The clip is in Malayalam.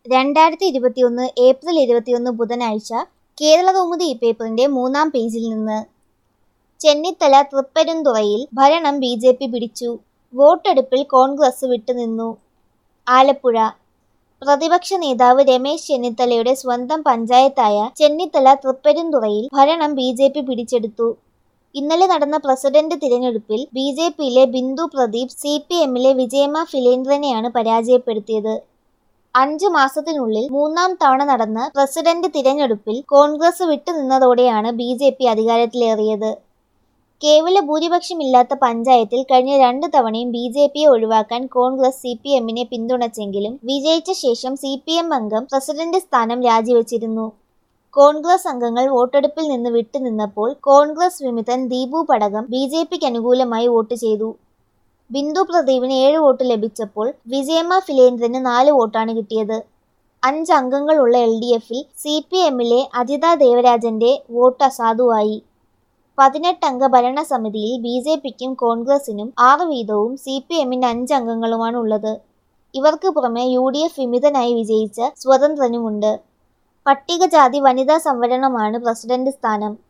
രണ്ടായിരത്തി ഇരുപത്തിയൊന്ന് ഏപ്രിൽ ഇരുപത്തിയൊന്ന് ബുധനാഴ്ച കേരളകൗമുദി ഈ പേപ്പറിന്റെ മൂന്നാം പേജിൽ നിന്ന് ചെന്നിത്തല തൃപ്പരുന്തുറയിൽ ഭരണം ബി ജെ പി പിടിച്ചു വോട്ടെടുപ്പിൽ കോൺഗ്രസ് വിട്ടുനിന്നു ആലപ്പുഴ പ്രതിപക്ഷ നേതാവ് രമേശ് ചെന്നിത്തലയുടെ സ്വന്തം പഞ്ചായത്തായ ചെന്നിത്തല തൃപ്പരുന്തുറയിൽ ഭരണം ബി ജെ പി പിടിച്ചെടുത്തു ഇന്നലെ നടന്ന പ്രസിഡന്റ് തിരഞ്ഞെടുപ്പിൽ ബി ജെ പിയിലെ ബിന്ദു പ്രദീപ് സി പി എമ്മിലെ വിജയമ്മ ഫിലേന്ദ്രനെയാണ് പരാജയപ്പെടുത്തിയത് അഞ്ചു മാസത്തിനുള്ളിൽ മൂന്നാം തവണ നടന്ന പ്രസിഡന്റ് തിരഞ്ഞെടുപ്പിൽ കോൺഗ്രസ് വിട്ടുനിന്നതോടെയാണ് ബി ജെ പി അധികാരത്തിലേറിയത് കേവല ഭൂരിപക്ഷമില്ലാത്ത പഞ്ചായത്തിൽ കഴിഞ്ഞ രണ്ട് തവണയും ബി ജെ പിയെ ഒഴിവാക്കാൻ കോൺഗ്രസ് സി പി എമ്മിനെ പിന്തുണച്ചെങ്കിലും വിജയിച്ച ശേഷം സി പി എം അംഗം പ്രസിഡന്റ് സ്ഥാനം രാജിവെച്ചിരുന്നു കോൺഗ്രസ് അംഗങ്ങൾ വോട്ടെടുപ്പിൽ നിന്ന് വിട്ടുനിന്നപ്പോൾ കോൺഗ്രസ് വിമിതൻ ദീപു പടകം ബി ജെ പിക്ക് അനുകൂലമായി വോട്ട് ചെയ്തു ബിന്ദു പ്രദീപിന് ഏഴ് വോട്ട് ലഭിച്ചപ്പോൾ വിജയമ്മ ഫിലേന്ദ്രന് നാല് വോട്ടാണ് കിട്ടിയത് അഞ്ച് അംഗങ്ങളുള്ള എൽ ഡി എഫിൽ സി പി എമ്മിലെ അജിത ദേവരാജന്റെ വോട്ട് അസാധുവായി പതിനെട്ടംഗ ഭരണസമിതിയിൽ ബി ജെ പിക്കും കോൺഗ്രസിനും ആറ് വീതവും സി പി എമ്മിന്റെ അഞ്ച് അംഗങ്ങളുമാണ് ഉള്ളത് ഇവർക്ക് പുറമെ യു ഡി എഫ് വിമിതനായി വിജയിച്ച സ്വതന്ത്രനുമുണ്ട് പട്ടികജാതി വനിതാ സംവരണമാണ് പ്രസിഡന്റ് സ്ഥാനം